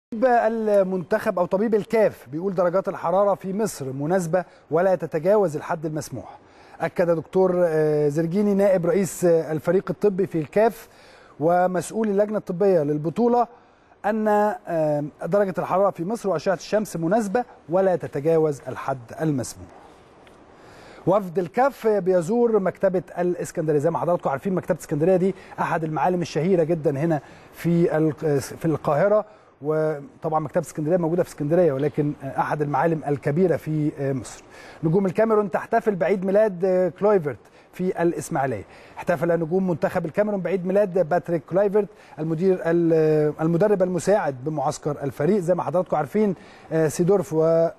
المنتخب او طبيب الكاف بيقول درجات الحراره في مصر مناسبه ولا تتجاوز الحد المسموح اكد دكتور زرجيني نائب رئيس الفريق الطبي في الكاف ومسؤول اللجنه الطبيه للبطوله ان درجه الحراره في مصر واشعه الشمس مناسبه ولا تتجاوز الحد المسموح وفد الكاف بيزور مكتبه الاسكندريه زي ما حضراتكم عارفين مكتبه اسكندريه دي احد المعالم الشهيره جدا هنا في في القاهره وطبعا مكتبه اسكندريه موجوده في اسكندريه ولكن احد المعالم الكبيره في مصر. نجوم الكاميرون تحتفل بعيد ميلاد كلويفرت في الاسماعيليه. احتفل نجوم منتخب الكاميرون بعيد ميلاد باتريك كلويفرت المدير المدرب المساعد بمعسكر الفريق زي ما حضراتكم عارفين سيدورف و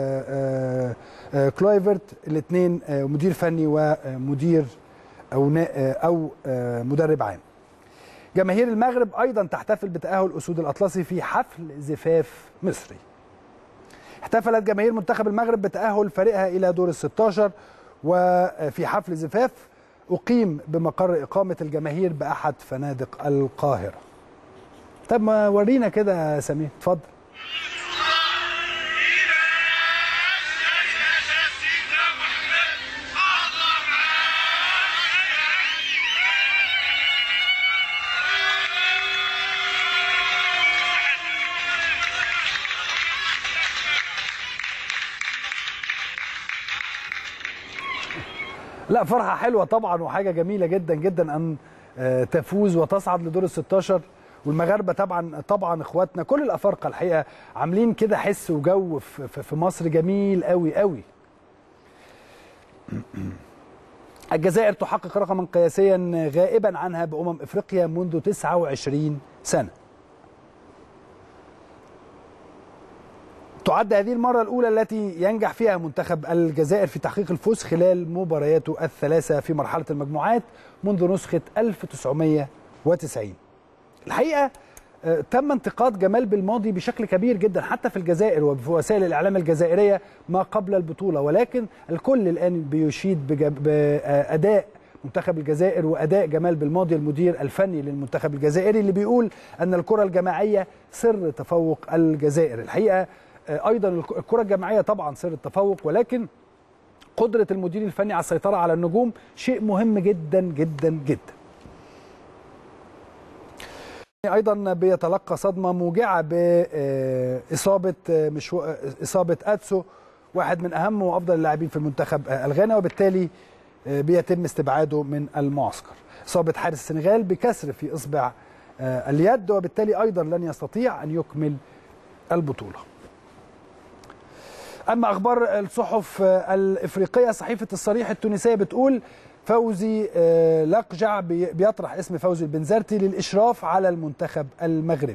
كلويفرت الاثنين مدير فني ومدير او او مدرب عام. جماهير المغرب ايضا تحتفل بتاهل اسود الاطلسي في حفل زفاف مصري. احتفلت جماهير منتخب المغرب بتاهل فريقها الى دور ال 16 وفي حفل زفاف اقيم بمقر اقامه الجماهير باحد فنادق القاهره. طب ما ورينا كده يا سمير اتفضل. لا فرحه حلوه طبعا وحاجه جميله جدا جدا ان تفوز وتصعد لدور ال 16 والمغاربه طبعا طبعا اخواتنا كل الافارقه الحقيقه عاملين كده حس وجو في مصر جميل قوي قوي الجزائر تحقق رقما قياسيا غائبا عنها بامم افريقيا منذ 29 سنه تعد هذه المرة الأولى التي ينجح فيها منتخب الجزائر في تحقيق الفوز خلال مبارياته الثلاثة في مرحلة المجموعات منذ نسخة 1990 الحقيقة تم انتقاد جمال بالماضي بشكل كبير جدا حتى في الجزائر وفي وسائل الإعلام الجزائرية ما قبل البطولة ولكن الكل الآن بيشيد بأداء منتخب الجزائر واداء جمال بالماضي المدير الفني للمنتخب الجزائري اللي بيقول ان الكره الجماعيه سر تفوق الجزائر الحقيقه ايضا الكره الجماعيه طبعا سر التفوق ولكن قدره المدير الفني على السيطره على النجوم شيء مهم جدا جدا جدا ايضا بيتلقى صدمه موجعه باصابه مش اصابه اتسو واحد من اهم وافضل اللاعبين في المنتخب الغانا وبالتالي بيتم استبعاده من المعسكر اصابه حارس السنغال بكسر في اصبع اليد وبالتالي ايضا لن يستطيع ان يكمل البطوله اما اخبار الصحف الافريقيه صحيفه الصريح التونسيه بتقول فوزي لقجع بيطرح اسم فوزي البنزرتي للاشراف على المنتخب المغربي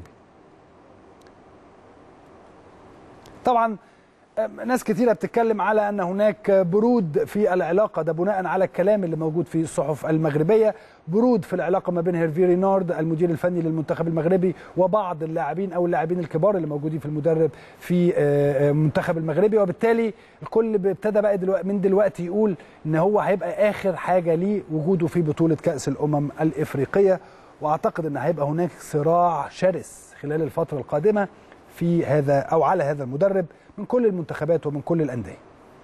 طبعا ناس كثيرة بتتكلم على أن هناك برود في العلاقة ده بناء على الكلام اللي موجود في الصحف المغربية برود في العلاقة ما بين هيرفي رينارد المدير الفني للمنتخب المغربي وبعض اللاعبين أو اللاعبين الكبار اللي موجودين في المدرب في المنتخب المغربي وبالتالي الكل ابتدى بقى دلوقتي من دلوقتي يقول ان هو هيبقى آخر حاجة ليه وجوده في بطولة كأس الأمم الإفريقية وأعتقد أن هيبقى هناك صراع شرس خلال الفترة القادمة في هذا أو على هذا المدرب من كل المنتخبات ومن كل الأندية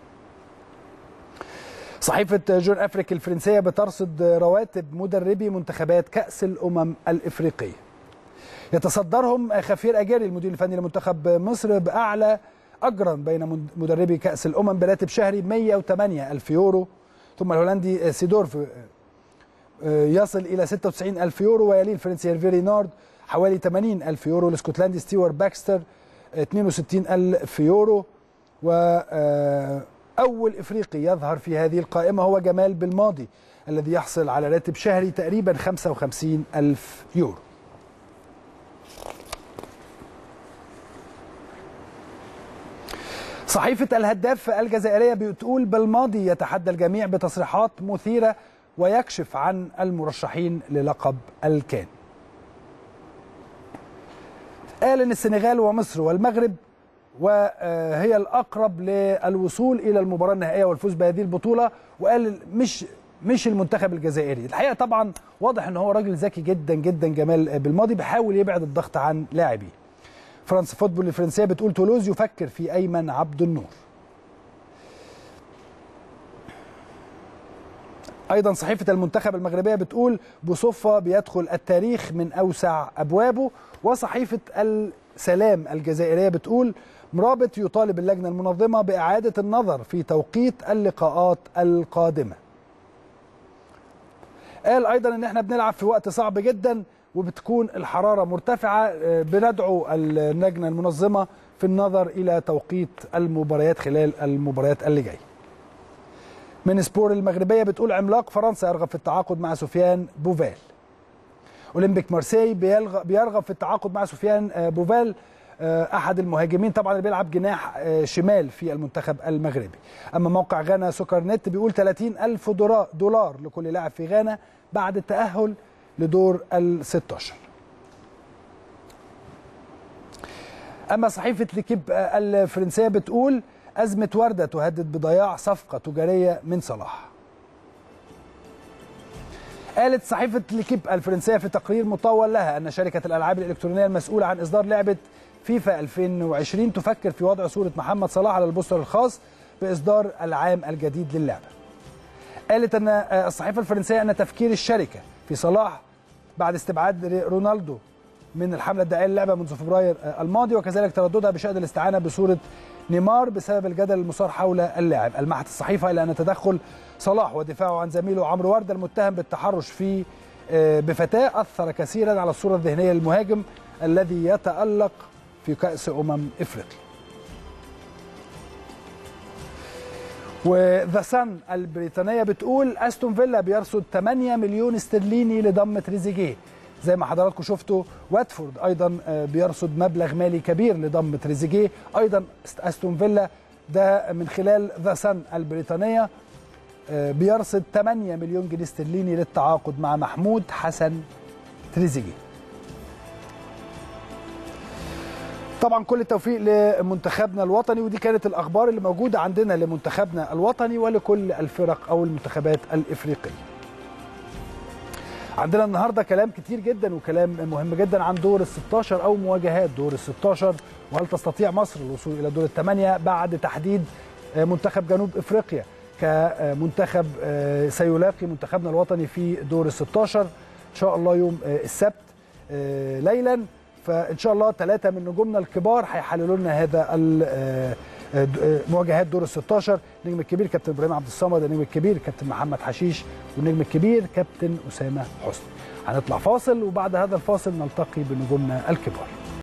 صحيفة جون أفريك الفرنسية بترصد رواتب مدربي منتخبات كأس الأمم الإفريقية يتصدرهم خفير أجاري المدير الفني لمنتخب مصر بأعلى أجرا بين مدربي كأس الأمم براتب شهري 108 ألف يورو ثم الهولندي سيدورف يصل إلى 96 ألف يورو ويليه الفرنسي هيرفي رينارد حوالي 80 ألف يورو الاسكتلندي ستيوارت باكستر 62 ألف يورو وأول إفريقي يظهر في هذه القائمة هو جمال بالماضي الذي يحصل على راتب شهري تقريبا 55 ألف يورو صحيفة الهداف الجزائرية بتقول بالماضي يتحدى الجميع بتصريحات مثيرة ويكشف عن المرشحين للقب الكان قال ان السنغال ومصر والمغرب وهي الاقرب للوصول الى المباراه النهائيه والفوز بهذه البطوله وقال مش مش المنتخب الجزائري الحقيقه طبعا واضح ان هو راجل ذكي جدا جدا جمال بالماضي بيحاول يبعد الضغط عن لاعبيه فرنسا فوتبول الفرنسيه بتقول تولوز يفكر في ايمن عبد النور ايضا صحيفه المنتخب المغربيه بتقول بوصفه بيدخل التاريخ من اوسع ابوابه وصحيفه السلام الجزائريه بتقول مرابط يطالب اللجنه المنظمه باعاده النظر في توقيت اللقاءات القادمه قال ايضا ان احنا بنلعب في وقت صعب جدا وبتكون الحراره مرتفعه بندعو اللجنه المنظمه في النظر الى توقيت المباريات خلال المباريات اللي جايه من سبور المغربيه بتقول عملاق فرنسا يرغب في التعاقد مع سفيان بوفال اولمبيك مارسي بيرغب في التعاقد مع سفيان بوفال احد المهاجمين طبعا اللي بيلعب جناح شمال في المنتخب المغربي اما موقع غانا سكر نت بيقول 30 الف دولار لكل لاعب في غانا بعد التاهل لدور ال 16 اما صحيفه ليكيب الفرنسيه بتقول أزمة وردة تهدد بضياع صفقة تجارية من صلاح قالت صحيفة ليكيب الفرنسية في تقرير مطول لها أن شركة الألعاب الإلكترونية المسؤولة عن إصدار لعبة فيفا 2020 تفكر في وضع صورة محمد صلاح على البوستر الخاص بإصدار العام الجديد للعبة قالت أن الصحيفة الفرنسية أن تفكير الشركة في صلاح بعد استبعاد رونالدو من الحملة الدعائية للعبة منذ فبراير الماضي وكذلك ترددها بشأن الاستعانة بصورة نيمار بسبب الجدل المثار حول اللاعب المحت الصحيفة إلى أن تدخل صلاح ودفاعه عن زميله عمرو وردة المتهم بالتحرش في بفتاة أثر كثيرا على الصورة الذهنية للمهاجم الذي يتألق في كأس أمم إفريقيا وذا سان البريطانية بتقول أستون فيلا بيرصد 8 مليون استرليني لضم تريزيجيه زي ما حضراتكم شفتوا واتفورد ايضا بيرصد مبلغ مالي كبير لضم تريزيجيه ايضا استون فيلا ده من خلال ذا سان البريطانيه بيرصد 8 مليون جنيه استرليني للتعاقد مع محمود حسن تريزيجيه طبعا كل التوفيق لمنتخبنا الوطني ودي كانت الاخبار اللي موجوده عندنا لمنتخبنا الوطني ولكل الفرق او المنتخبات الافريقيه عندنا النهارده كلام كتير جدا وكلام مهم جدا عن دور ال 16 او مواجهات دور ال 16 وهل تستطيع مصر الوصول الى دور الثمانيه بعد تحديد منتخب جنوب افريقيا كمنتخب سيلاقي منتخبنا الوطني في دور ال 16 ان شاء الله يوم السبت ليلا فان شاء الله ثلاثه من نجومنا الكبار هيحللوا لنا هذا مواجهات دور ال 16 النجم الكبير كابتن ابراهيم عبد الصمد النجم الكبير كابتن محمد حشيش والنجم الكبير كابتن اسامه حسني هنطلع فاصل وبعد هذا الفاصل نلتقي بنجومنا الكبار